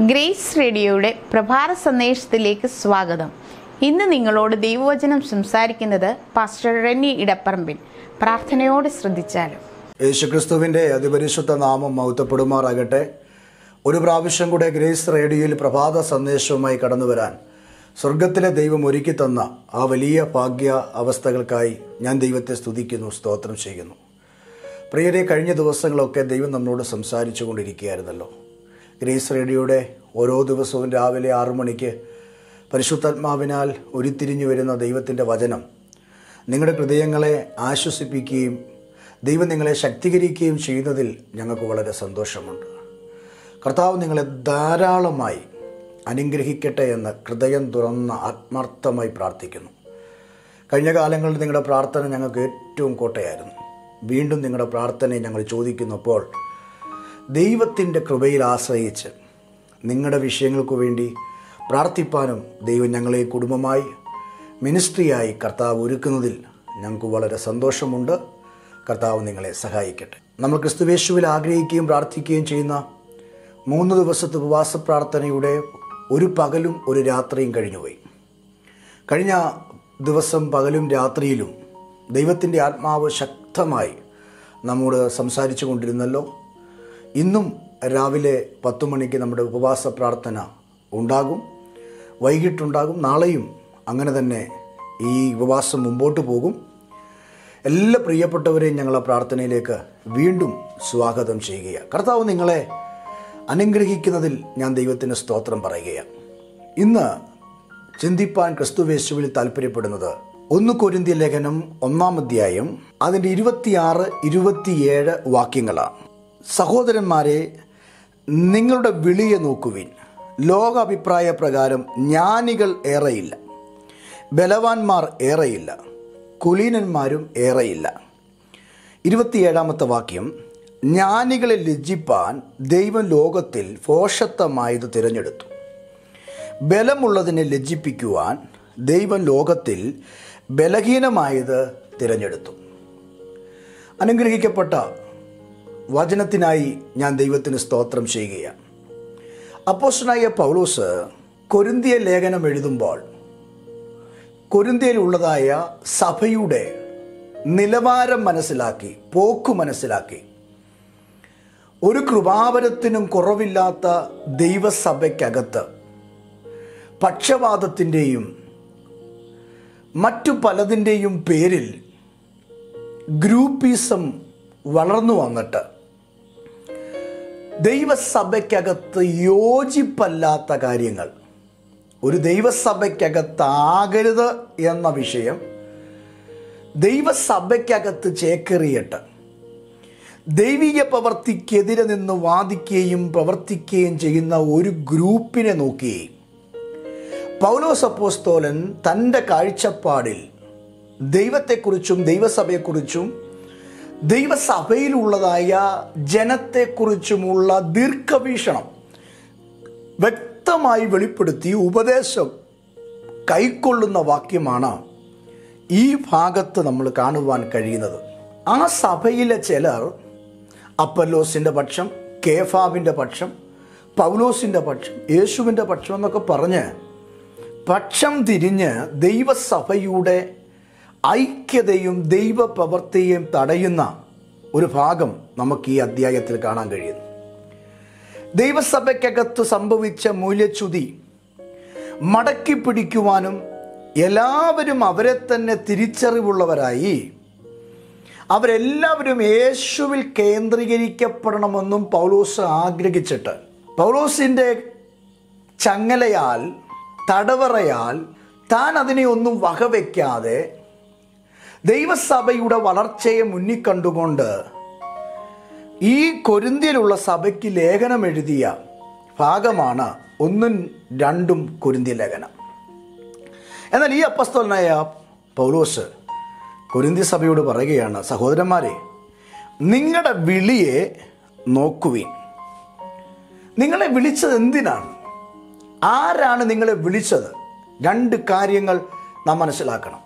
grace റേഡിയോയുടെ പ്രഭാത സന്ദേശത്തിലേക്ക് സ്വാഗതം ഇന്ന് നിങ്ങളോട് ദൈവവചനം സംസാരിക്കുന്നത് പാസ്റ്റർ റെന്നി ഇടപ്പറമ്പിൽ പ്രാർത്ഥനയോടെ ശ്രദ്ധിച്ചാലും യേശുക്രിസ്തുവിൻ്റെ അതിപരിശുദ്ധ നാമം മൗത്തപ്പെടുമാറാകട്ടെ ഒരു പ്രാവശ്യം കൂടെ ഗ്രേസ് റേഡിയോയിൽ പ്രഭാത സന്ദേശവുമായി കടന്നു വരാൻ സ്വർഗത്തിലെ ദൈവം ഒരുക്കി തന്ന ആ വലിയ ഭാഗ്യ അവസ്ഥകൾക്കായി ഞാൻ ദൈവത്തെ സ്തുതിക്കുന്നു സ്തോത്രം ചെയ്യുന്നു പ്രിയരെ കഴിഞ്ഞ ദിവസങ്ങളൊക്കെ ദൈവം നമ്മളോട് സംസാരിച്ചു കൊണ്ടിരിക്കുകയായിരുന്നല്ലോ ഗ്രേസ് റേഡിയോയുടെ ഓരോ ദിവസവും രാവിലെ ആറു മണിക്ക് പരിശുദ്ധാത്മാവിനാൽ ഉരുത്തിരിഞ്ഞു വരുന്ന ദൈവത്തിൻ്റെ വചനം നിങ്ങളുടെ ഹൃദയങ്ങളെ ആശ്വസിപ്പിക്കുകയും ദൈവം നിങ്ങളെ ശക്തീകരിക്കുകയും ചെയ്യുന്നതിൽ ഞങ്ങൾക്ക് വളരെ സന്തോഷമുണ്ട് കർത്താവ് നിങ്ങളെ ധാരാളമായി അനുഗ്രഹിക്കട്ടെ എന്ന് ഹൃദയം തുറന്ന ആത്മാർത്ഥമായി പ്രാർത്ഥിക്കുന്നു കഴിഞ്ഞ കാലങ്ങളിൽ നിങ്ങളുടെ പ്രാർത്ഥന ഞങ്ങൾക്ക് ഏറ്റവും കോട്ടയായിരുന്നു വീണ്ടും നിങ്ങളുടെ പ്രാർത്ഥനയെ ഞങ്ങൾ ചോദിക്കുന്നപ്പോൾ ദൈവത്തിൻ്റെ കൃപയിൽ ആശ്രയിച്ച് നിങ്ങളുടെ വിഷയങ്ങൾക്ക് വേണ്ടി പ്രാർത്ഥിപ്പാനും ദൈവം ഞങ്ങളെ കുടുംബമായി മിനിസ്ട്രിയായി കർത്താവ് ഒരുക്കുന്നതിൽ ഞങ്ങൾക്ക് വളരെ സന്തോഷമുണ്ട് കർത്താവ് നിങ്ങളെ സഹായിക്കട്ടെ നമ്മൾ ക്രിസ്തുവേശുവിൽ ആഗ്രഹിക്കുകയും പ്രാർത്ഥിക്കുകയും ചെയ്യുന്ന മൂന്ന് ദിവസത്തെ ഉപവാസ പ്രാർത്ഥനയുടെ ഒരു പകലും ഒരു രാത്രിയും കഴിഞ്ഞുപോയി കഴിഞ്ഞ ദിവസം പകലും രാത്രിയിലും ദൈവത്തിൻ്റെ ആത്മാവ് ശക്തമായി നമ്മോട് സംസാരിച്ചു കൊണ്ടിരുന്നല്ലോ ഇന്നും രാവിലെ പത്തു മണിക്ക് നമ്മുടെ ഉപവാസ പ്രാർത്ഥന ഉണ്ടാകും വൈകിട്ടുണ്ടാകും നാളെയും അങ്ങനെ തന്നെ ഈ ഉപവാസം മുമ്പോട്ട് പോകും എല്ലാ പ്രിയപ്പെട്ടവരെയും ഞങ്ങളെ പ്രാർത്ഥനയിലേക്ക് വീണ്ടും സ്വാഗതം ചെയ്യുകയാണ് കർത്താവ് നിങ്ങളെ അനുഗ്രഹിക്കുന്നതിൽ ഞാൻ ദൈവത്തിന് സ്തോത്രം പറയുകയാണ് ഇന്ന് ചിന്തിപ്പാൻ ക്രിസ്തുവേശുവിൽ താല്പര്യപ്പെടുന്നത് ഒന്ന് കൊരിന്തിയ ലേഖനം ഒന്നാം അധ്യായം അതിൻ്റെ ഇരുപത്തിയാറ് ഇരുപത്തിയേഴ് വാക്യങ്ങളാണ് സഹോദരന്മാരെ നിങ്ങളുടെ വിളിയെ നോക്കുവിൻ ലോകാഭിപ്രായ പ്രകാരം ജ്ഞാനികൾ ഏറെയില്ല ബലവാന്മാർ ഏറെയില്ല കുലീനന്മാരും ഏറെയില്ല ഇരുപത്തിയേഴാമത്തെ വാക്യം ജ്ഞാനികളെ ലജ്ജിപ്പാൻ ദൈവം ലോകത്തിൽ ഫോഷത്വമായത് തിരഞ്ഞെടുത്തു ബലമുള്ളതിനെ ലജ്ജിപ്പിക്കുവാൻ ദൈവം ലോകത്തിൽ ബലഹീനമായത് തിരഞ്ഞെടുത്തു അനുഗ്രഹിക്കപ്പെട്ട വചനത്തിനായി ഞാൻ ദൈവത്തിന് സ്തോത്രം ചെയ്യുകയാണ് അപ്പോസ്റ്റനായ പൗലോസ് കൊരിന്തിയ ലേഖനം എഴുതുമ്പോൾ കൊരിന്തിയയിലുള്ളതായ സഭയുടെ നിലവാരം മനസ്സിലാക്കി പോക്കു മനസ്സിലാക്കി ഒരു കൃപാവരത്തിനും കുറവില്ലാത്ത ദൈവസഭയ്ക്കകത്ത് പക്ഷപാതത്തിൻ്റെയും മറ്റു പലതിൻ്റെയും പേരിൽ ഗ്രൂപ്പീസം വളർന്നു വന്നിട്ട് ദൈവസഭയ്ക്കകത്ത് യോജിപ്പല്ലാത്ത കാര്യങ്ങൾ ഒരു ദൈവസഭയ്ക്കകത്ത് ആകരുത് എന്ന വിഷയം ദൈവസഭയ്ക്കകത്ത് ചേക്കേറിയിട്ട് ദൈവിക പ്രവർത്തിക്കെതിരെ നിന്ന് വാദിക്കുകയും പ്രവർത്തിക്കുകയും ചെയ്യുന്ന ഒരു ഗ്രൂപ്പിനെ നോക്കി പൗലോസ് അപ്പോസ്തോലൻ തൻ്റെ കാഴ്ചപ്പാടിൽ ദൈവത്തെക്കുറിച്ചും ദൈവസഭയെക്കുറിച്ചും ദൈവസഭയിലുള്ളതായ ജനത്തെക്കുറിച്ചുമുള്ള ദീർഘവീക്ഷണം വ്യക്തമായി വെളിപ്പെടുത്തി ഉപദേശം കൈക്കൊള്ളുന്ന വാക്യമാണ് ഈ ഭാഗത്ത് നമ്മൾ കാണുവാൻ കഴിയുന്നത് ആ സഭയിലെ ചിലർ അപ്പല്ലോസിൻ്റെ പക്ഷം കേഫാവിൻ്റെ പക്ഷം പൗലോസിൻ്റെ പക്ഷം യേശുവിൻ്റെ പക്ഷം എന്നൊക്കെ പറഞ്ഞ് പക്ഷം തിരിഞ്ഞ് ദൈവസഭയുടെ ഐക്യതയും ദൈവപ്രവൃത്തിയും തടയുന്ന ഒരു ഭാഗം നമുക്ക് ഈ അധ്യായത്തിൽ കാണാൻ കഴിയുന്നു ദൈവസഭയ്ക്കകത്ത് സംഭവിച്ച മൂല്യച്യുതി മടക്കി പിടിക്കുവാനും എല്ലാവരും അവരെ തന്നെ തിരിച്ചറിവുള്ളവരായി അവരെല്ലാവരും യേശുവിൽ കേന്ദ്രീകരിക്കപ്പെടണമെന്നും പൗലോസ് ആഗ്രഹിച്ചിട്ട് പൗലോസിൻ്റെ ചങ്ങലയാൽ തടവറയാൽ താൻ അതിനെ ഒന്നും വകവയ്ക്കാതെ ദൈവസഭയുടെ വളർച്ചയെ മുന്നിൽ കണ്ടുകൊണ്ട് ഈ കൊരിന്തിയിലുള്ള സഭയ്ക്ക് ലേഖനം എഴുതിയ ഭാഗമാണ് ഒന്നും രണ്ടും കൊരിന്തിയ ലേഖനം എന്നാൽ ഈ അപ്പസ്തോലനായ പൗലോസ് കൊരിന്തി സഭയോട് പറയുകയാണ് സഹോദരന്മാരെ നിങ്ങളുടെ വിളിയെ നോക്കുവീൻ നിങ്ങളെ വിളിച്ചത് എന്തിനാണ് ആരാണ് നിങ്ങളെ വിളിച്ചത് രണ്ട് കാര്യങ്ങൾ നാം മനസ്സിലാക്കണം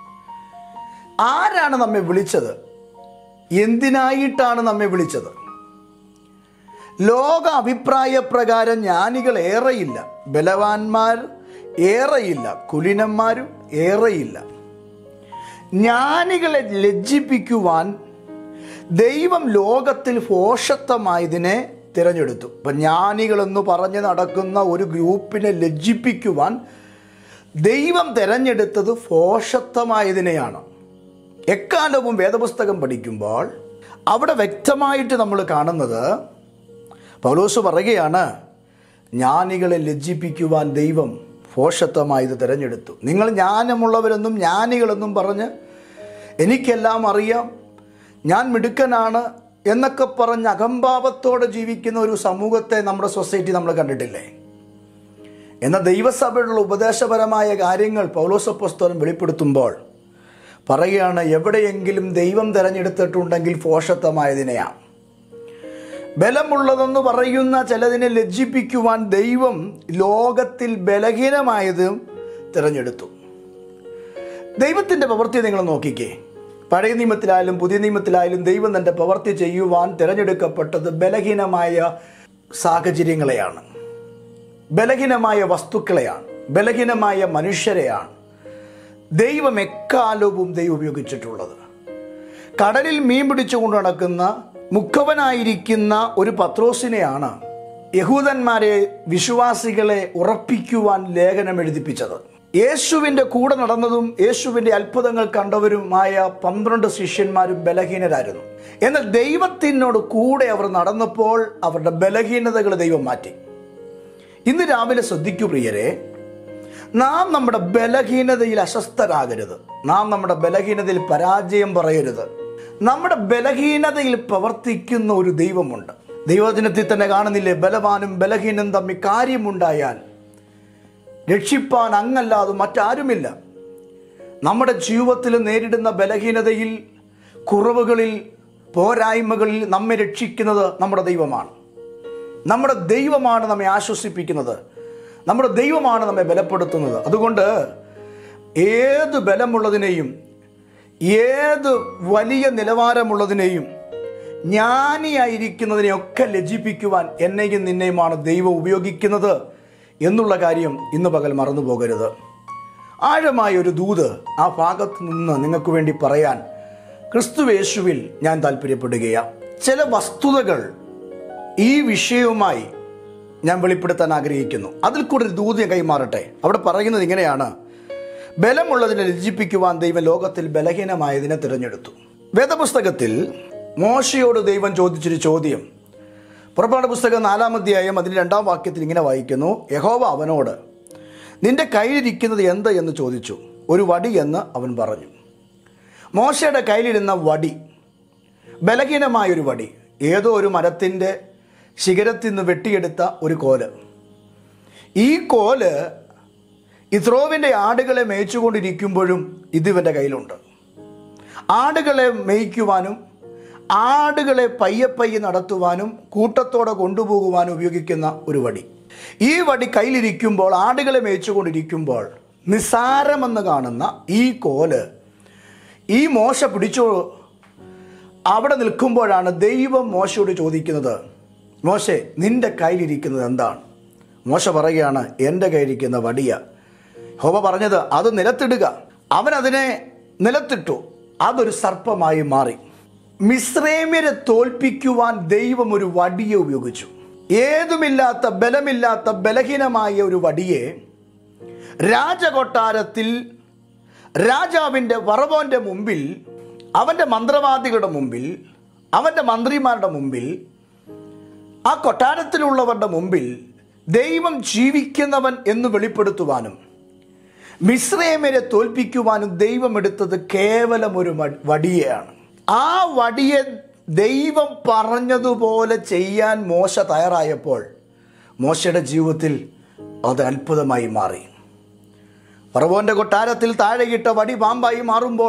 ആരാണ് നമ്മെ വിളിച്ചത് എന്തിനായിട്ടാണ് നമ്മെ വിളിച്ചത് ലോക അഭിപ്രായ പ്രകാരം ജ്ഞാനികൾ ഏറെയില്ല ബലവാന്മാർ ഏറെയില്ല കുലീനന്മാരും ഏറെയില്ല ജ്ഞാനികളെ ലജ്ജിപ്പിക്കുവാൻ ദൈവം ലോകത്തിൽ ഭോഷത്വമായതിനെ തിരഞ്ഞെടുത്തു ഇപ്പം ജ്ഞാനികളെന്ന് പറഞ്ഞ് നടക്കുന്ന ഒരു ഗ്രൂപ്പിനെ ലജ്ജിപ്പിക്കുവാൻ ദൈവം തിരഞ്ഞെടുത്തത് ഭോഷത്വമായതിനെയാണ് എക്കാലവും വേദപുസ്തകം പഠിക്കുമ്പോൾ അവിടെ വ്യക്തമായിട്ട് നമ്മൾ കാണുന്നത് പൗലോസ് പറയുകയാണ് ജ്ഞാനികളെ ലജ്ജിപ്പിക്കുവാൻ ദൈവം ഭോഷത്വമായത് തിരഞ്ഞെടുത്തു നിങ്ങൾ ജ്ഞാനമുള്ളവരെന്നും ജ്ഞാനികളെന്നും പറഞ്ഞ് എനിക്കെല്ലാം അറിയാം ഞാൻ മിടുക്കനാണ് എന്നൊക്കെ പറഞ്ഞ് അകംഭാവത്തോടെ ജീവിക്കുന്ന ഒരു സമൂഹത്തെ നമ്മുടെ സൊസൈറ്റി നമ്മൾ കണ്ടിട്ടില്ലേ എന്നാൽ ദൈവസഭയുടെ ഉപദേശപരമായ കാര്യങ്ങൾ പൗലോസപ്പസ്തോലം വെളിപ്പെടുത്തുമ്പോൾ പറയുകയാണ് എവിടെയെങ്കിലും ദൈവം തിരഞ്ഞെടുത്തിട്ടുണ്ടെങ്കിൽ പോഷത്വമായതിനെയാണ് ബലമുള്ളതെന്ന് പറയുന്ന ചിലതിനെ ലജ്ജിപ്പിക്കുവാൻ ദൈവം ലോകത്തിൽ ബലഹീനമായതും തിരഞ്ഞെടുത്തു ദൈവത്തിൻ്റെ പ്രവൃത്തി നിങ്ങൾ നോക്കിക്കേ പഴയ നിയമത്തിലായാലും പുതിയ നിയമത്തിലായാലും ദൈവം തൻ്റെ പ്രവൃത്തി ചെയ്യുവാൻ തിരഞ്ഞെടുക്കപ്പെട്ടത് ബലഹീനമായ സാഹചര്യങ്ങളെയാണ് ബലഹീനമായ വസ്തുക്കളെയാണ് ബലഹീനമായ മനുഷ്യരെയാണ് ദൈവം എക്കാലവും ദൈവം ഉപയോഗിച്ചിട്ടുള്ളത് കടലിൽ മീൻ പിടിച്ചുകൊണ്ട് നടക്കുന്ന മുഖവനായിരിക്കുന്ന ഒരു പത്രോസിനെയാണ് യഹൂദന്മാരെ വിശ്വാസികളെ ഉറപ്പിക്കുവാൻ ലേഖനം എഴുതിപ്പിച്ചത് യേശുവിൻ്റെ കൂടെ നടന്നതും യേശുവിൻ്റെ അത്ഭുതങ്ങൾ കണ്ടവരുമായ പന്ത്രണ്ട് ശിഷ്യന്മാരും ബലഹീനരായിരുന്നു എന്നാൽ ദൈവത്തിനോട് കൂടെ അവർ നടന്നപ്പോൾ അവരുടെ ബലഹീനതകൾ ദൈവം മാറ്റി ഇന്ന് രാവിലെ ശ്രദ്ധിക്കൂ പ്രിയരെ നാം നമ്മുടെ ബലഹീനതയിൽ അസ്വസ്ഥരാകരുത് നാം നമ്മുടെ ബലഹീനതയിൽ പരാജയം പറയരുത് നമ്മുടെ ബലഹീനതയിൽ പ്രവർത്തിക്കുന്ന ഒരു ദൈവമുണ്ട് ദൈവദിനത്തിൽ തന്നെ കാണുന്നില്ലേ ബലവാനും ബലഹീനും തമ്മിൽ കാര്യമുണ്ടായാൽ രക്ഷിപ്പാൻ അങ്ങല്ലാതെ മറ്റാരുമില്ല നമ്മുടെ ജീവിതത്തിൽ നേരിടുന്ന ബലഹീനതയിൽ കുറവുകളിൽ പോരായ്മകളിൽ നമ്മെ രക്ഷിക്കുന്നത് നമ്മുടെ ദൈവമാണ് നമ്മുടെ ദൈവമാണ് നമ്മെ ആശ്വസിപ്പിക്കുന്നത് നമ്മുടെ ദൈവമാണ് നമ്മെ ബലപ്പെടുത്തുന്നത് അതുകൊണ്ട് ഏത് ബലമുള്ളതിനെയും ഏത് വലിയ നിലവാരമുള്ളതിനെയും ജ്ഞാനിയായിരിക്കുന്നതിനെയൊക്കെ ലജ്ജിപ്പിക്കുവാൻ എന്നെയും നിന്നെയുമാണ് ദൈവം ഉപയോഗിക്കുന്നത് എന്നുള്ള കാര്യം ഇന്ന് പകൽ മറന്നു പോകരുത് ആഴമായ ഒരു ദൂത് ആ ഭാഗത്ത് നിന്ന് നിങ്ങൾക്ക് വേണ്ടി പറയാൻ ക്രിസ്തുവേശുവിൽ ഞാൻ താല്പര്യപ്പെടുകയാണ് ചില വസ്തുതകൾ ഈ വിഷയവുമായി ഞാൻ വെളിപ്പെടുത്താൻ ആഗ്രഹിക്കുന്നു അതിൽ കൂടെ ഒരു ദൂത് ഞാൻ കൈമാറട്ടെ അവിടെ പറയുന്നത് ഇങ്ങനെയാണ് ബലമുള്ളതിനെ ലജ്ജിപ്പിക്കുവാൻ ദൈവം ലോകത്തിൽ ബലഹീനമായതിനെ തിരഞ്ഞെടുത്തു വേദപുസ്തകത്തിൽ മോശയോട് ദൈവം ചോദിച്ചൊരു ചോദ്യം പുറപ്പാട് പുസ്തകം നാലാം അധ്യായം അതിന് രണ്ടാം വാക്യത്തിൽ ഇങ്ങനെ വായിക്കുന്നു യഹോവ അവനോട് നിന്റെ കയ്യിലിരിക്കുന്നത് എന്ത് എന്ന് ചോദിച്ചു ഒരു വടി എന്ന് അവൻ പറഞ്ഞു മോശയുടെ കയ്യിലിരുന്ന വടി ബലഹീനമായൊരു വടി ഏതോ ഒരു മരത്തിൻ്റെ ശിഖരത്തിൽ നിന്ന് വെട്ടിയെടുത്ത ഒരു കോല് ഈ കോല് ഇത്രോവിൻ്റെ ആടുകളെ മേയിച്ചുകൊണ്ടിരിക്കുമ്പോഴും ഇത് ഇവൻ്റെ കയ്യിലുണ്ട് ആടുകളെ മേയ്ക്കുവാനും ആടുകളെ പയ്യെ പയ്യെ നടത്തുവാനും കൂട്ടത്തോടെ കൊണ്ടുപോകുവാനും ഉപയോഗിക്കുന്ന ഒരു വടി ഈ വടി കയ്യിലിരിക്കുമ്പോൾ ആടുകളെ മേയിച്ചുകൊണ്ടിരിക്കുമ്പോൾ നിസ്സാരമെന്ന് കാണുന്ന ഈ കോല് ഈ മോശ പിടിച്ചു അവിടെ നിൽക്കുമ്പോഴാണ് ദൈവം മോശയോട് ചോദിക്കുന്നത് മോശെ നിന്റെ കയ്യിലിരിക്കുന്നത് എന്താണ് മോശ പറയുകയാണ് എൻ്റെ കയ്യിലിരിക്കുന്ന വടിയ ഹോമ പറഞ്ഞത് അത് നിലത്തിടുക അവൻ അതിനെ നിലത്തിട്ടു അതൊരു സർപ്പമായി മാറി മിശ്രേമ്യരെ തോൽപ്പിക്കുവാൻ ദൈവം ഒരു വടിയെ ഉപയോഗിച്ചു ഏതുമില്ലാത്ത ബലമില്ലാത്ത ബലഹീനമായ ഒരു വടിയെ രാജകൊട്ടാരത്തിൽ രാജാവിൻ്റെ വറവോൻ്റെ മുമ്പിൽ അവൻ്റെ മന്ത്രവാദികളുടെ മുമ്പിൽ അവൻ്റെ മന്ത്രിമാരുടെ മുമ്പിൽ ആ കൊട്ടാരത്തിലുള്ളവരുടെ മുമ്പിൽ ദൈവം ജീവിക്കുന്നവൻ എന്ന് വെളിപ്പെടുത്തുവാനും മിശ്രയമരെ തോൽപ്പിക്കുവാനും ദൈവം എടുത്തത് കേവലം ഒരു മ- വടിയെയാണ് ആ വടിയെ ദൈവം പറഞ്ഞതുപോലെ ചെയ്യാൻ മോശ തയ്യാറായപ്പോൾ മോശയുടെ ജീവിതത്തിൽ അത് അത്ഭുതമായി മാറി ഫറവോന്റെ കൊട്ടാരത്തിൽ താഴെയിട്ട വടി പാമ്പായി മാറുമ്പോൾ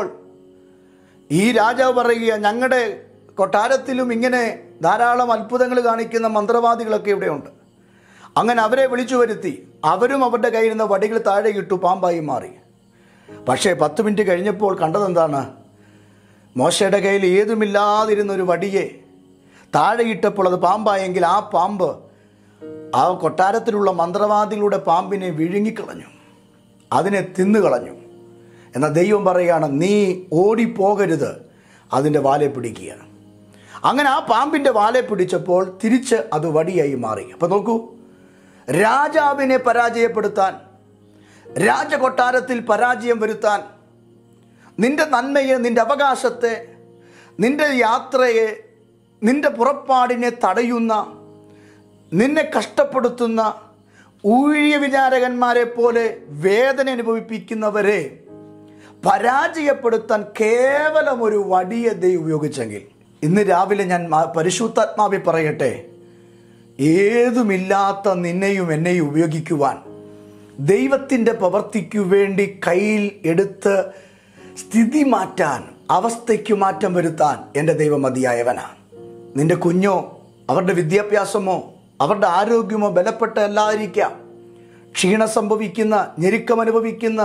ഈ രാജാവ് പറയുക ഞങ്ങളുടെ കൊട്ടാരത്തിലും ഇങ്ങനെ ധാരാളം അത്ഭുതങ്ങൾ കാണിക്കുന്ന മന്ത്രവാദികളൊക്കെ ഇവിടെയുണ്ട് അങ്ങനെ അവരെ വിളിച്ചു വരുത്തി അവരും അവരുടെ കയ്യിൽ നിന്ന് വടികൾ താഴെ ഇട്ടു പാമ്പായി മാറി പക്ഷേ പത്ത് മിനിറ്റ് കഴിഞ്ഞപ്പോൾ കണ്ടതെന്താണ് മോശയുടെ കയ്യിൽ ഏതുമില്ലാതിരുന്ന ഒരു വടിയെ താഴെയിട്ടപ്പോൾ അത് പാമ്പായെങ്കിൽ ആ പാമ്പ് ആ കൊട്ടാരത്തിലുള്ള മന്ത്രവാദികളുടെ പാമ്പിനെ വിഴുങ്ങിക്കളഞ്ഞു അതിനെ തിന്നുകളഞ്ഞു എന്നാൽ ദൈവം പറയുകയാണ് നീ ഓടിപ്പോകരുത് അതിൻ്റെ വാലെ പിടിക്കുക അങ്ങനെ ആ പാമ്പിൻ്റെ വാലെ പിടിച്ചപ്പോൾ തിരിച്ച് അത് വടിയായി മാറി അപ്പം നോക്കൂ രാജാവിനെ പരാജയപ്പെടുത്താൻ രാജകൊട്ടാരത്തിൽ പരാജയം വരുത്താൻ നിന്റെ നന്മയെ നിന്റെ അവകാശത്തെ നിന്റെ യാത്രയെ നിന്റെ പുറപ്പാടിനെ തടയുന്ന നിന്നെ കഷ്ടപ്പെടുത്തുന്ന ഊഴിയ വിചാരകന്മാരെ പോലെ വേദന അനുഭവിപ്പിക്കുന്നവരെ പരാജയപ്പെടുത്താൻ കേവലം ഒരു വടിയെ ദൈവം ഉപയോഗിച്ചെങ്കിൽ ഇന്ന് രാവിലെ ഞാൻ മ- പരിശുദ്ധാത്മാവി പറയട്ടെ ഏതുമില്ലാത്ത നിന്നെയും എന്നെയും ഉപയോഗിക്കുവാൻ ദൈവത്തിൻ്റെ പ്രവർത്തിക്കു വേണ്ടി കയ്യിൽ എടുത്ത് സ്ഥിതി മാറ്റാൻ അവസ്ഥയ്ക്ക് മാറ്റം വരുത്താൻ എൻ്റെ ദൈവം മതിയായവനാണ് നിന്റെ കുഞ്ഞോ അവരുടെ വിദ്യാഭ്യാസമോ അവരുടെ ആരോഗ്യമോ ബലപ്പെട്ട അല്ലാതിരിക്കാം ക്ഷീണം സംഭവിക്കുന്ന ഞെരുക്കം അനുഭവിക്കുന്ന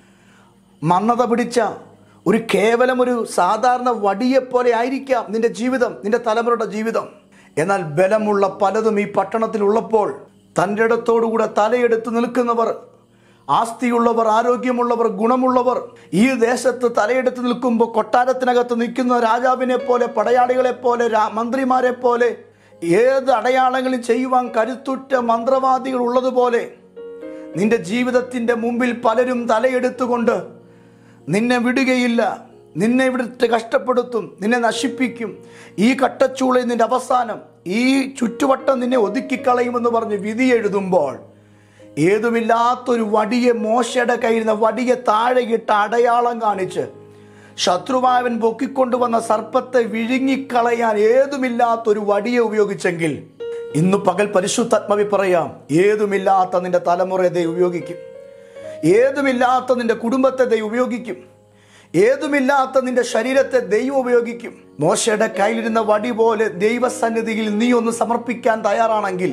മന്നത പിടിച്ച ഒരു കേവലം ഒരു സാധാരണ വടിയെപ്പോലെ ആയിരിക്കാം നിന്റെ ജീവിതം നിന്റെ തലമുറയുടെ ജീവിതം എന്നാൽ ബലമുള്ള പലതും ഈ പട്ടണത്തിലുള്ളപ്പോൾ തൻ്റെ ഇടത്തോടുകൂടെ തലയെടുത്ത് നിൽക്കുന്നവർ ആസ്തിയുള്ളവർ ആരോഗ്യമുള്ളവർ ഗുണമുള്ളവർ ഈ ദേശത്ത് തലയെടുത്ത് നിൽക്കുമ്പോൾ കൊട്ടാരത്തിനകത്ത് നിൽക്കുന്ന രാജാവിനെ പോലെ പടയാളികളെ പോലെ രാ- മന്ത്രിമാരെ പോലെ ഏത് അടയാളങ്ങളും ചെയ്യുവാൻ കരുത്തുറ്റ മന്ത്രവാദികൾ ഉള്ളതുപോലെ നിന്റെ ജീവിതത്തിൻ്റെ മുമ്പിൽ പലരും തലയെടുത്തുകൊണ്ട് നിന്നെ വിടുകയില്ല നിന്നെ ഇവിടുത്തെ കഷ്ടപ്പെടുത്തും നിന്നെ നശിപ്പിക്കും ഈ കട്ടച്ചൂളയിൽ നിന്റെ അവസാനം ഈ ചുറ്റുവട്ടം നിന്നെ ഒതുക്കിക്കളയുമെന്ന് പറഞ്ഞ് വിധി എഴുതുമ്പോൾ ഏതുമില്ലാത്തൊരു വടിയെ മോശയുടെ കയ്യിൽ നിന്ന് വടിയെ താഴെയിട്ട് അടയാളം കാണിച്ച് ശത്രുവായവൻ പൊക്കിക്കൊണ്ടുവന്ന സർപ്പത്തെ വിഴുങ്ങിക്കളയാൻ ഏതുമില്ലാത്തൊരു വടിയെ ഉപയോഗിച്ചെങ്കിൽ ഇന്ന് പകൽ പരിശുദ്ധാത്മവി പറയാം ഏതുമില്ലാത്ത നിന്റെ തലമുറയെ ദൈവം ഉപയോഗിക്കും ഏതുമില്ലാത്ത നിന്റെ കുടുംബത്തെ ദൈവം ഉപയോഗിക്കും ഏതുമില്ലാത്ത നിന്റെ ശരീരത്തെ ദൈവം ഉപയോഗിക്കും മോശയുടെ കയ്യിലിരുന്ന വടി പോലെ ദൈവസന്നിധിയിൽ നീ ഒന്ന് സമർപ്പിക്കാൻ തയ്യാറാണെങ്കിൽ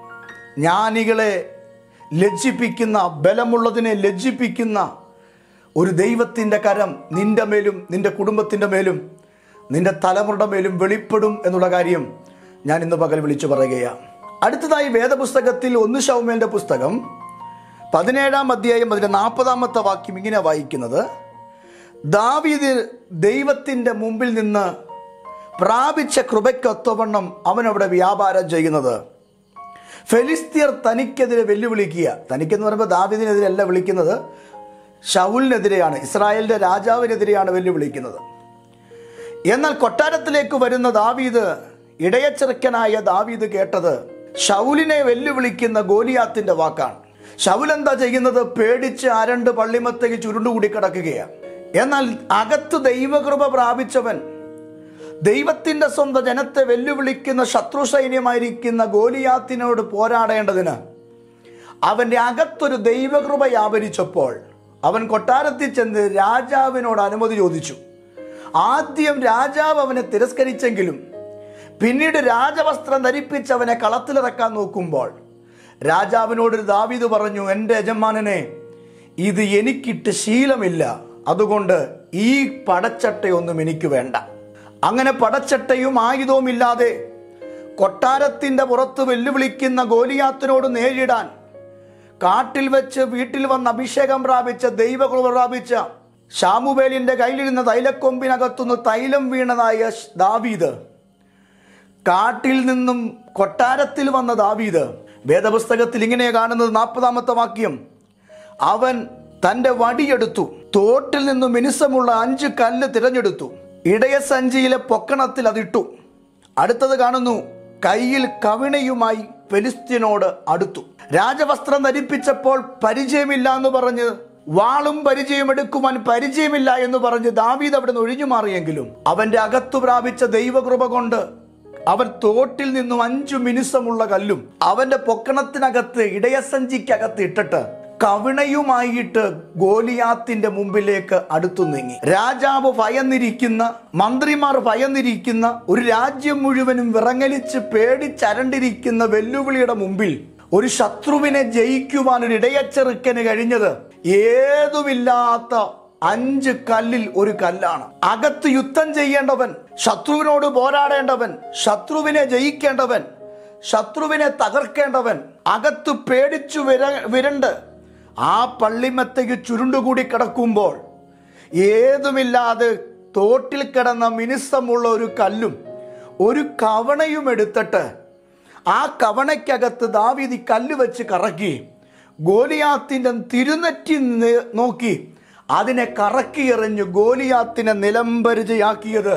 ജ്ഞാനികളെ ലജ്ജിപ്പിക്കുന്ന ബലമുള്ളതിനെ ലജ്ജിപ്പിക്കുന്ന ഒരു ദൈവത്തിൻ്റെ കരം നിന്റെ മേലും നിന്റെ കുടുംബത്തിൻ്റെ മേലും നിന്റെ തലമുറയുടെ മേലും വെളിപ്പെടും എന്നുള്ള കാര്യം ഞാൻ ഇന്ന് പകൽ വിളിച്ചു പറയുകയാണ് അടുത്തതായി വേദപുസ്തകത്തിൽ ഒന്ന് ശൗമേൻ്റെ പുസ്തകം പതിനേഴാം അധ്യായം അതിൻ്റെ നാൽപ്പതാമത്തെ വാക്യം ഇങ്ങനെ വായിക്കുന്നത് ദാവീദ് ദൈവത്തിൻ്റെ മുമ്പിൽ നിന്ന് പ്രാപിച്ച കൃപയ്ക്കൊത്തവണ്ണം അവനവിടെ വ്യാപാരം ചെയ്യുന്നത് ഫെലിസ്തീർ തനിക്കെതിരെ വെല്ലുവിളിക്കുക തനിക്കെന്ന് പറയുമ്പോൾ ദാവീദിനെതിരെയല്ല വിളിക്കുന്നത് ഷൗലിനെതിരെയാണ് ഇസ്രായേലിന്റെ രാജാവിനെതിരെയാണ് വെല്ലുവിളിക്കുന്നത് എന്നാൽ കൊട്ടാരത്തിലേക്ക് വരുന്ന ദാവീദ് ഇടയച്ചെറുക്കനായ ദാവീദ് കേട്ടത് ഷൗലിനെ വെല്ലുവിളിക്കുന്ന ഗോലിയാത്തിന്റെ വാക്കാണ് ഷൗൽ എന്താ ചെയ്യുന്നത് പേടിച്ച് അരണ്ട് പള്ളിമത്തേക്ക് ചുരുണ്ടുകൂടി കിടക്കുകയാണ് എന്നാൽ അകത്ത് ദൈവകൃപ പ്രാപിച്ചവൻ ദൈവത്തിന്റെ സ്വന്തം ജനത്തെ വെല്ലുവിളിക്കുന്ന ശത്രു സൈന്യമായിരിക്കുന്ന ഗോലിയാത്തിനോട് പോരാടേണ്ടതിന് അവന്റെ അകത്തൊരു ദൈവകൃപ വ്യാപരിച്ചപ്പോൾ അവൻ കൊട്ടാരത്തിൽ ചെന്ന് രാജാവിനോട് അനുമതി ചോദിച്ചു ആദ്യം രാജാവ് അവനെ തിരസ്കരിച്ചെങ്കിലും പിന്നീട് രാജവസ്ത്രം ധരിപ്പിച്ച് അവനെ കളത്തിലിറക്കാൻ നോക്കുമ്പോൾ രാജാവിനോട് ദാവീദ് പറഞ്ഞു എൻ്റെ യജമാനനെ ഇത് എനിക്കിട്ട് ശീലമില്ല അതുകൊണ്ട് ഈ പടച്ചട്ടയൊന്നും എനിക്ക് വേണ്ട അങ്ങനെ പടച്ചട്ടയും ആയുധവും ഇല്ലാതെ കൊട്ടാരത്തിൻ്റെ പുറത്ത് വെല്ലുവിളിക്കുന്ന ഗോലിയാത്തിനോട് നേരിടാൻ കാട്ടിൽ വെച്ച് വീട്ടിൽ വന്ന് അഭിഷേകം പ്രാപിച്ച ദൈവകൃപ പ്രാപിച്ച ഷാമുവേലിന്റെ കയ്യിലിരുന്ന തൈലക്കൊമ്പിനകത്തുനിന്ന് തൈലം വീണതായ ഷ്- ദാവീദ് കാട്ടിൽ നിന്നും കൊട്ടാരത്തിൽ വന്ന ദാവീദ് വേദപുസ്തകത്തിൽ ഇങ്ങനെ കാണുന്നത് നാൽപ്പതാമത്തെ വാക്യം അവൻ തന്റെ വടിയെടുത്തു തോട്ടിൽ നിന്നും മിനുസമുള്ള അഞ്ച് കല്ല് തിരഞ്ഞെടുത്തു ഇടയസഞ്ചിയിലെ പൊക്കണത്തിൽ അതിട്ടു അടുത്തത് കാണുന്നു കയ്യിൽ കവിണയുമായി ഫെലിസ്ത്യനോട് അടുത്തു രാജവസ്ത്രം ധരിപ്പിച്ചപ്പോൾ പരിചയമില്ല എന്ന് പറഞ്ഞ് വാളും പരിചയമെടുക്കുവാൻ പരിചയമില്ല എന്ന് പറഞ്ഞ് ദാവീദ് അവിടെ നിന്ന് ഒഴിഞ്ഞു മാറിയെങ്കിലും അവന്റെ അകത്തു പ്രാപിച്ച ദൈവകൃപ കൊണ്ട് അവൻ തോട്ടിൽ നിന്നും അഞ്ചു മിനുസമുള്ള കല്ലും അവന്റെ പൊക്കണത്തിനകത്ത് ഇടയസഞ്ചിക്കകത്ത് ഇട്ടിട്ട് കവിണയുമായിട്ട് ഗോലിയാത്തിന്റെ മുമ്പിലേക്ക് അടുത്തു നീങ്ങി രാജാവ് ഭയന്നിരിക്കുന്ന മന്ത്രിമാർ ഭയന്നിരിക്കുന്ന ഒരു രാജ്യം മുഴുവനും വിറങ്ങലിച്ച് പേടിച്ചരണ്ടിരിക്കുന്ന വെല്ലുവിളിയുടെ മുമ്പിൽ ഒരു ശത്രുവിനെ ജയിക്കുവാൻ ഒരു ഇടയച്ചെറുക്കന് കഴിഞ്ഞത് ഏതുമില്ലാത്ത അഞ്ച് കല്ലിൽ ഒരു കല്ലാണ് അകത്ത് യുദ്ധം ചെയ്യേണ്ടവൻ ശത്രുവിനോട് പോരാടേണ്ടവൻ ശത്രുവിനെ ജയിക്കേണ്ടവൻ ശത്രുവിനെ തകർക്കേണ്ടവൻ അകത്ത് പേടിച്ചു വിര വിരണ്ട് ആ പള്ളിമത്തേക്ക് ചുരുണ്ടുകൂടി കിടക്കുമ്പോൾ ഏതുമില്ലാതെ തോട്ടിൽ കിടന്ന മിനുസമുള്ള ഒരു കല്ലും ഒരു കവണയും എടുത്തിട്ട് ആ കവണയ്ക്കകത്ത് ദാവീദ് ഈ കല്ല് വെച്ച് കറക്കി ഗോലിയാത്തിൻ്റെ തിരുനെറ്റി നി- നോക്കി അതിനെ കറക്കി എറിഞ്ഞ് ഗോലിയാത്തിനെ നിലംപരിചയാക്കിയത്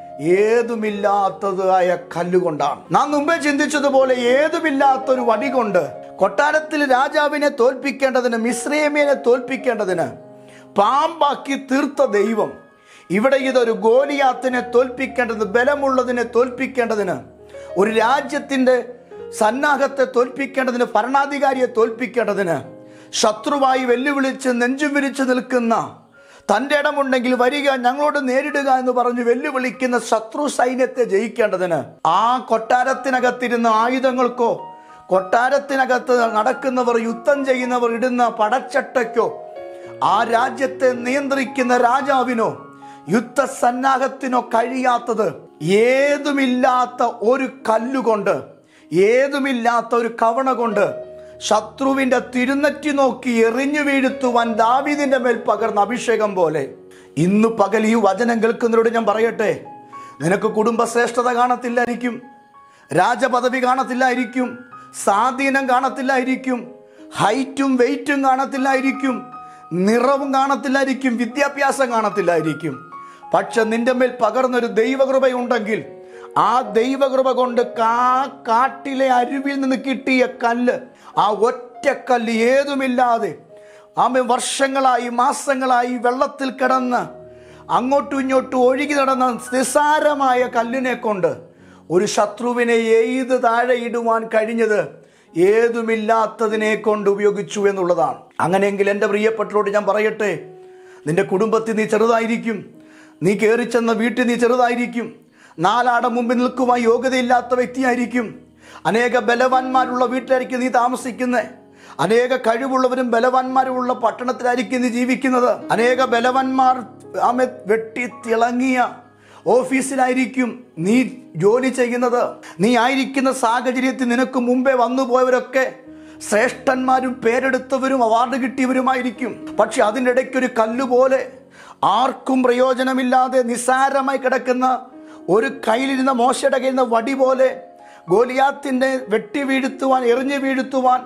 ഏതുമില്ലാത്തതായ കല്ലുകൊണ്ടാണ് നാം മുമ്പേ ചിന്തിച്ചതുപോലെ ഏതുമില്ലാത്തൊരു വടി കൊണ്ട് കൊട്ടാരത്തിൽ രാജാവിനെ തോൽപ്പിക്കേണ്ടതിന് മിശ്രേമിയനെ തോൽപ്പിക്കേണ്ടതിന് പാമ്പാക്കി തീർത്ത ദൈവം ഇവിടെ ഇതൊരു ഗോലിയാത്തിനെ തോൽപ്പിക്കേണ്ടത് ബലമുള്ളതിനെ തോൽപ്പിക്കേണ്ടതിന് ഒരു രാജ്യത്തിന്റെ സന്നാഹത്തെ തോൽപ്പിക്കേണ്ടതിന് ഭരണാധികാരിയെ തോൽപ്പിക്കേണ്ടതിന് ശത്രുവായി വെല്ലുവിളിച്ച് നെഞ്ചും വിരിച്ച് നിൽക്കുന്ന തൻ്റെ ഇടമുണ്ടെങ്കിൽ വരിക ഞങ്ങളോട് നേരിടുക എന്ന് പറഞ്ഞ് വെല്ലുവിളിക്കുന്ന ശത്രു സൈന്യത്തെ ജയിക്കേണ്ടതിന് ആ കൊട്ടാരത്തിനകത്തിരുന്ന ആയുധങ്ങൾക്കോ കൊട്ടാരത്തിനകത്ത് നടക്കുന്നവർ യുദ്ധം ചെയ്യുന്നവർ ഇടുന്ന പടച്ചട്ടയ്ക്കോ ആ രാജ്യത്തെ നിയന്ത്രിക്കുന്ന രാജാവിനോ യുദ്ധസന്നാഹത്തിനോ കഴിയാത്തത് ഏതുമില്ലാത്ത ഒരു കല്ലുകൊണ്ട് ഏതുമില്ലാത്ത ഒരു കവണ കൊണ്ട് ശത്രുവിന്റെ തിരുനെറ്റി നോക്കി എറിഞ്ഞു വീഴ്ത്തുവാൻ ദാവീദിന്റെ മേൽ പകർന്ന അഭിഷേകം പോലെ ഇന്ന് പകൽ ഈ വചനം കേൾക്കുന്നവരോട് ഞാൻ പറയട്ടെ നിനക്ക് കുടുംബശ്രേഷ്ഠത കാണത്തില്ലായിരിക്കും രാജപദവി കാണത്തില്ലായിരിക്കും സ്വാധീനം കാണത്തില്ലായിരിക്കും ഹൈറ്റും വെയിറ്റും കാണത്തില്ലായിരിക്കും നിറവും കാണത്തില്ലായിരിക്കും വിദ്യാഭ്യാസം കാണത്തില്ലായിരിക്കും പക്ഷെ നിന്റെ മേൽ പകർന്നൊരു ദൈവകൃപയുണ്ടെങ്കിൽ ആ ദൈവകൃപ കൊണ്ട് കാ കാട്ടിലെ അരുവിൽ നിന്ന് കിട്ടിയ കല്ല് ആ ഒറ്റ കല്ല് ഏതുമില്ലാതെ ആമ വർഷങ്ങളായി മാസങ്ങളായി വെള്ളത്തിൽ കിടന്ന് അങ്ങോട്ടും ഇങ്ങോട്ടും ഒഴുകി നടന്ന നിസ്സാരമായ കല്ലിനെ കൊണ്ട് ഒരു ശത്രുവിനെ എയ്ത് താഴെ ഇടുവാൻ കഴിഞ്ഞത് ഏതുമില്ലാത്തതിനെ കൊണ്ട് ഉപയോഗിച്ചു എന്നുള്ളതാണ് അങ്ങനെയെങ്കിൽ എൻ്റെ പ്രിയപ്പെട്ടവരോട് ഞാൻ പറയട്ടെ നിന്റെ കുടുംബത്തിൽ നീ ചെറുതായിരിക്കും നീ കയറി ചെന്ന വീട്ടിൽ നീ ചെറുതായിരിക്കും നാലാടെ മുമ്പിൽ നിൽക്കുവാൻ യോഗ്യതയില്ലാത്ത വ്യക്തിയായിരിക്കും അനേക ബലവാന്മാരുള്ള വീട്ടിലായിരിക്കും നീ താമസിക്കുന്നത് അനേക കഴിവുള്ളവരും ബലവാന്മാരുമുള്ള പട്ടണത്തിലായിരിക്കും നീ ജീവിക്കുന്നത് അനേക ബലവാന്മാർ ആമെ വെട്ടി തിളങ്ങിയ ഓഫീസിലായിരിക്കും നീ ജോലി ചെയ്യുന്നത് നീ ആയിരിക്കുന്ന സാഹചര്യത്തിൽ നിനക്ക് മുമ്പേ വന്നു പോയവരൊക്കെ ശ്രേഷ്ഠന്മാരും പേരെടുത്തവരും അവാർഡ് കിട്ടിയവരുമായിരിക്കും പക്ഷെ അതിൻ്റെ ഇടയ്ക്ക് ഒരു കല്ലുപോലെ ആർക്കും പ്രയോജനമില്ലാതെ നിസ്സാരമായി കിടക്കുന്ന ഒരു കയ്യിലിരുന്ന മോശയുടെ കയ്യിൽ നിന്ന് വടി പോലെ ഗോലിയാത്തിൻ്റെ വെട്ടി വീഴ്ത്തുവാൻ എറിഞ്ഞു വീഴ്ത്തുവാൻ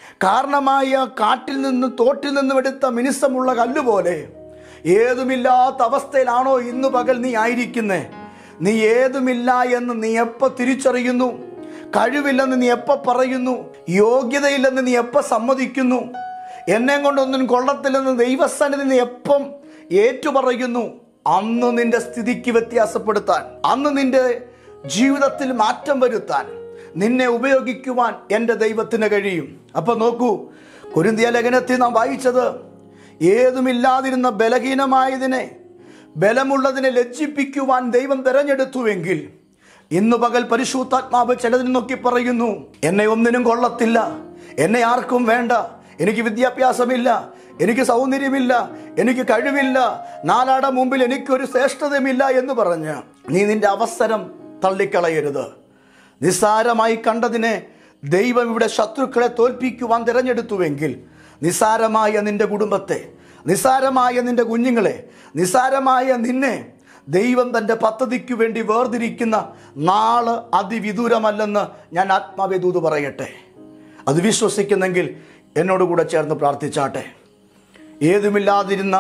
കാരണമായ കാട്ടിൽ നിന്ന് തോട്ടിൽ നിന്നും എടുത്ത മിനുസമുള്ള കല്ലുപോലെ ഏതുമില്ലാത്ത അവസ്ഥയിലാണോ ഇന്ന് പകൽ നീ ആയിരിക്കുന്നേ നീ ഏതുമില്ല എന്ന് നീ എപ്പോ തിരിച്ചറിയുന്നു കഴിവില്ലെന്ന് നീ എപ്പോ പറയുന്നു യോഗ്യതയില്ലെന്ന് നീ എപ്പോ സമ്മതിക്കുന്നു എന്നെ കൊണ്ടൊന്നും കൊള്ളത്തില്ലെന്ന് ദൈവസ്ഥാനത്ത് നീ എപ്പം ഏറ്റുപറയുന്നു അന്ന് നിന്റെ സ്ഥിതിക്ക് വ്യത്യാസപ്പെടുത്താൻ അന്ന് നിന്റെ ജീവിതത്തിൽ മാറ്റം വരുത്താൻ നിന്നെ ഉപയോഗിക്കുവാൻ എൻ്റെ ദൈവത്തിന് കഴിയും അപ്പൊ നോക്കൂ കുരുന്തിയ ലേഖനത്തിൽ നാം വായിച്ചത് ഏതുമില്ലാതിരുന്ന ബലഹീനമായതിനെ ബലമുള്ളതിനെ ലജ്ജിപ്പിക്കുവാൻ ദൈവം തിരഞ്ഞെടുത്തുവെങ്കിൽ ഇന്നു പകൽ പരിശുദ്ധാത്മാവ് ചിലതിന് നോക്കി പറയുന്നു എന്നെ ഒന്നിനും കൊള്ളത്തില്ല എന്നെ ആർക്കും വേണ്ട എനിക്ക് വിദ്യാഭ്യാസമില്ല എനിക്ക് സൗന്ദര്യമില്ല എനിക്ക് കഴിവില്ല നാലാടെ മുമ്പിൽ എനിക്കൊരു ശ്രേഷ്ഠതയുമില്ല എന്ന് പറഞ്ഞ് നീ നിന്റെ അവസരം തള്ളിക്കളയരുത് നിസ്സാരമായി കണ്ടതിനെ ദൈവം ഇവിടെ ശത്രുക്കളെ തോൽപ്പിക്കുവാൻ തിരഞ്ഞെടുത്തുവെങ്കിൽ നിസ്സാരമായ നിന്റെ കുടുംബത്തെ നിസ്സാരമായ നിന്റെ കുഞ്ഞുങ്ങളെ നിസ്സാരമായ നിന്നെ ദൈവം തൻ്റെ പദ്ധതിക്ക് വേണ്ടി വേർതിരിക്കുന്ന നാള് അതിവിദൂരമല്ലെന്ന് ഞാൻ ആത്മാവേദൂത് പറയട്ടെ അത് വിശ്വസിക്കുന്നെങ്കിൽ എന്നോട് കൂടെ ചേർന്ന് പ്രാർത്ഥിച്ചാട്ടെ ഏതുമില്ലാതിരുന്ന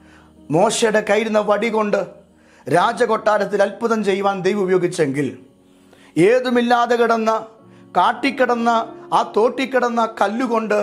മോശയുടെ കയ്യിരുന്ന വടി കൊണ്ട് രാജകൊട്ടാരത്തിൽ അത്ഭുതം ചെയ്യുവാൻ ദൈവം ഉപയോഗിച്ചെങ്കിൽ ഏതുമില്ലാതെ കിടന്ന കാട്ടിക്കിടന്ന ആ തോട്ടിക്കിടന്ന കല്ലുകൊണ്ട്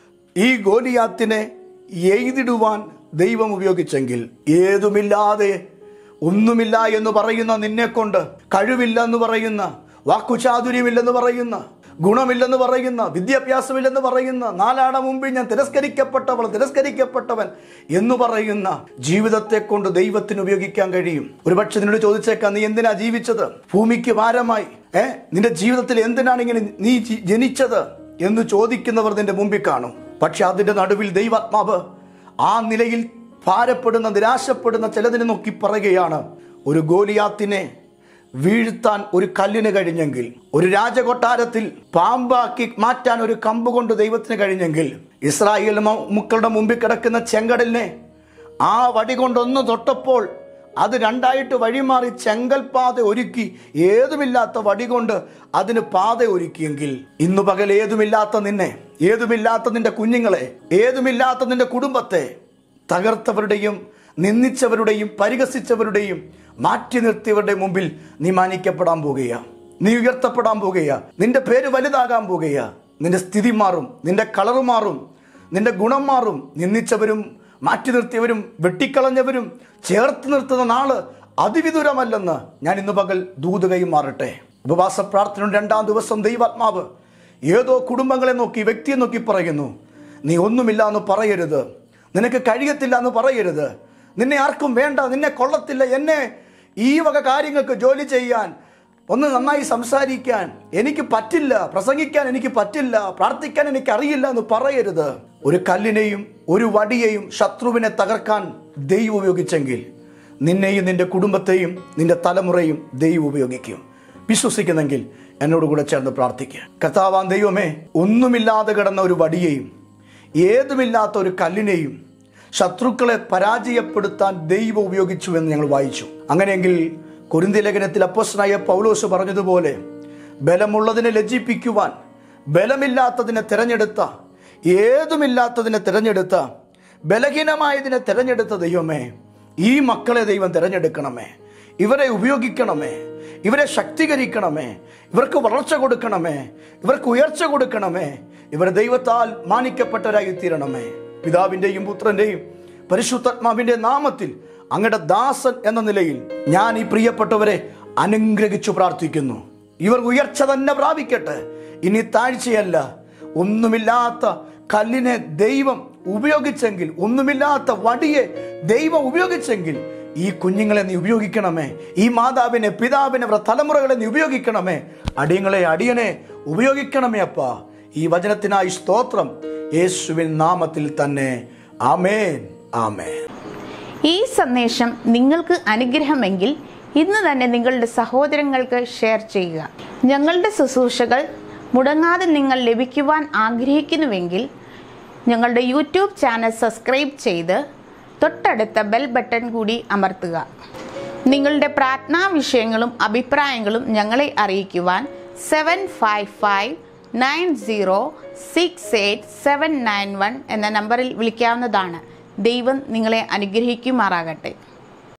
ഈ ഗോലിയാത്തിനെ എയ്തിടുവാൻ ദൈവം ഉപയോഗിച്ചെങ്കിൽ ഏതുമില്ലാതെ ഒന്നുമില്ല എന്ന് പറയുന്ന നിന്നെ കൊണ്ട് കഴിവില്ല എന്ന് പറയുന്ന വാക്കുചാതുര്യമില്ലെന്ന് പറയുന്ന ഗുണമില്ലെന്ന് പറയുന്ന വിദ്യാഭ്യാസമില്ലെന്ന് പറയുന്ന നാലാട മുമ്പിൽ ഞാൻ തിരസ്കരിക്കപ്പെട്ടവൾ തിരസ്കരിക്കപ്പെട്ടവൻ എന്ന് പറയുന്ന ജീവിതത്തെ കൊണ്ട് ദൈവത്തിന് ഉപയോഗിക്കാൻ കഴിയും ഒരുപക്ഷെ നിന്നോട് ചോദിച്ചേക്കാം നീ എന്തിനാ ജീവിച്ചത് ഭൂമിക്ക് ഭാരമായി ഏ നിന്റെ ജീവിതത്തിൽ എന്തിനാണ് ഇങ്ങനെ നീ ജി- ജനിച്ചത് എന്ന് ചോദിക്കുന്നവർ നിന്റെ മുമ്പിൽ കാണും പക്ഷെ അതിന്റെ നടുവിൽ ദൈവാത്മാവ് ആ നിലയിൽ ഭാരപ്പെടുന്ന നിരാശപ്പെടുന്ന ചിലതിനെ നോക്കി പറയുകയാണ് ഒരു ഗോലിയാത്തിനെ വീഴ്ത്താൻ ഒരു കല്ലിന് കഴിഞ്ഞെങ്കിൽ ഒരു രാജകൊട്ടാരത്തിൽ പാമ്പാക്കി മാറ്റാൻ ഒരു കമ്പ് കൊണ്ട് ദൈവത്തിന് കഴിഞ്ഞെങ്കിൽ ഇസ്രായേൽ മ- മക്കളുടെ മുമ്പിൽ കിടക്കുന്ന ചെങ്കടലിനെ ആ വടി കൊണ്ടൊന്ന് തൊട്ടപ്പോൾ അത് രണ്ടായിട്ട് വഴിമാറി ചെങ്കൽ പാത ഒരുക്കി ഏതുമില്ലാത്ത വടി കൊണ്ട് അതിന് പാത ഒരുക്കിയെങ്കിൽ ഇന്നു പകൽ ഏതുമില്ലാത്ത നിന്നെ ഏതുമില്ലാത്ത നിന്റെ കുഞ്ഞുങ്ങളെ ഏതുമില്ലാത്ത നിന്റെ കുടുംബത്തെ തകർത്തവരുടെയും നിന്ദിച്ചവരുടെയും പരിഹസിച്ചവരുടെയും മാറ്റി നിർത്തിയവരുടെ മുമ്പിൽ നീ മാനിക്കപ്പെടാൻ പോകുക നീ ഉയർത്തപ്പെടാൻ പോകുക നിന്റെ പേര് വലുതാകാൻ പോകുക നിന്റെ സ്ഥിതി മാറും നിന്റെ കളറ് മാറും നിന്റെ ഗുണം മാറും നിന്ദിച്ചവരും മാറ്റി നിർത്തിയവരും വെട്ടിക്കളഞ്ഞവരും ചേർത്ത് നിർത്തുന്ന നാള് അതിവിദൂരമല്ലെന്ന് ഞാൻ ഇന്ന് പകൽ ദൂതുകയും മാറട്ടെ ഉപവാസ പ്രാർത്ഥനയുടെ രണ്ടാം ദിവസം ദൈവാത്മാവ് ഏതോ കുടുംബങ്ങളെ നോക്കി വ്യക്തിയെ നോക്കി പറയുന്നു നീ ഒന്നുമില്ല എന്ന് പറയരുത് നിനക്ക് കഴിയത്തില്ല എന്ന് പറയരുത് നിന്നെ ആർക്കും വേണ്ട നിന്നെ കൊള്ളത്തില്ല എന്നെ ഈ വക കാര്യങ്ങൾക്ക് ജോലി ചെയ്യാൻ ഒന്ന് നന്നായി സംസാരിക്കാൻ എനിക്ക് പറ്റില്ല പ്രസംഗിക്കാൻ എനിക്ക് പറ്റില്ല പ്രാർത്ഥിക്കാൻ എനിക്ക് അറിയില്ല എന്ന് പറയരുത് ഒരു കല്ലിനെയും ഒരു വടിയെയും ശത്രുവിനെ തകർക്കാൻ ദൈവം ഉപയോഗിച്ചെങ്കിൽ നിന്നെയും നിന്റെ കുടുംബത്തെയും നിന്റെ തലമുറയും ദൈവം ഉപയോഗിക്കും വിശ്വസിക്കുന്നെങ്കിൽ എന്നോട് കൂടെ ചേർന്ന് പ്രാർത്ഥിക്കുക കർത്താവാൻ ദൈവമേ ഒന്നുമില്ലാതെ കിടന്ന ഒരു വടിയെയും ഏതുമില്ലാത്ത ഒരു കല്ലിനെയും ശത്രുക്കളെ പരാജയപ്പെടുത്താൻ ദൈവം ഉപയോഗിച്ചു എന്ന് ഞങ്ങൾ വായിച്ചു അങ്ങനെയെങ്കിൽ കുരുന്തി ലേഖനത്തിൽ അപ്പോസ്തനായ പൗലോസ് പറഞ്ഞതുപോലെ ബലമുള്ളതിനെ ലജ്ജിപ്പിക്കുവാൻ ബലമില്ലാത്തതിനെ തിരഞ്ഞെടുത്ത ഏതുമില്ലാത്തതിനെ തിരഞ്ഞെടുത്ത ബലഹീനമായതിനെ തിരഞ്ഞെടുത്ത ദൈവമേ ഈ മക്കളെ ദൈവം തിരഞ്ഞെടുക്കണമേ ഇവരെ ഉപയോഗിക്കണമേ ഇവരെ ശക്തീകരിക്കണമേ ഇവർക്ക് വളർച്ച കൊടുക്കണമേ ഇവർക്ക് ഉയർച്ച കൊടുക്കണമേ ഇവർ ദൈവത്താൽ മാനിക്കപ്പെട്ടവരായി തീരണമേ പിതാവിൻ്റെയും പുത്രൻ്റെയും പരിശുദ്ധാത്മാവിൻ്റെ നാമത്തിൽ അങ്ങയുടെ ദാസൻ എന്ന നിലയിൽ ഞാൻ ഈ പ്രിയപ്പെട്ടവരെ അനുഗ്രഹിച്ചു പ്രാർത്ഥിക്കുന്നു ഇവർ ഉയർച്ച തന്നെ പ്രാപിക്കട്ടെ ഇനി താഴ്ചയല്ല ഒന്നുമില്ലാത്ത കല്ലിനെ ദൈവം ഉപയോഗിച്ചെങ്കിൽ ഒന്നുമില്ലാത്ത വടിയെ ദൈവം ഉപയോഗിച്ചെങ്കിൽ ഈ കുഞ്ഞുങ്ങളെ നീ ഉപയോഗിക്കണമേ ഈ മാതാവിനെ പിതാവിനെ അവരുടെ തലമുറകളെ നീ ഉപയോഗിക്കണമേ അടിയങ്ങളെ അടിയനെ ഉപയോഗിക്കണമേ അപ്പ ഈ വചനത്തിനായി സ്തോത്രം യേശുവിൻ നാമത്തിൽ തന്നെ ആമേൻ ആമേൻ ഈ സന്ദേശം നിങ്ങൾക്ക് അനുഗ്രഹമെങ്കിൽ ഇന്ന് തന്നെ നിങ്ങളുടെ സഹോദരങ്ങൾക്ക് ഷെയർ ചെയ്യുക ഞങ്ങളുടെ ശുശ്രൂഷകൾ മുടങ്ങാതെ നിങ്ങൾ ലഭിക്കുവാൻ ആഗ്രഹിക്കുന്നുവെങ്കിൽ ഞങ്ങളുടെ യൂട്യൂബ് ചാനൽ സബ്സ്ക്രൈബ് ചെയ്ത് തൊട്ടടുത്ത ബെൽ ബട്ടൺ കൂടി അമർത്തുക നിങ്ങളുടെ പ്രാർത്ഥനാ വിഷയങ്ങളും അഭിപ്രായങ്ങളും ഞങ്ങളെ അറിയിക്കുവാൻ seven five five nine zero six eight seven nine one എന്ന നമ്പറിൽ വിളിക്കാവുന്നതാണ് ദൈവം നിങ്ങളെ അനുഗ്രഹിക്കുമാറാകട്ടെ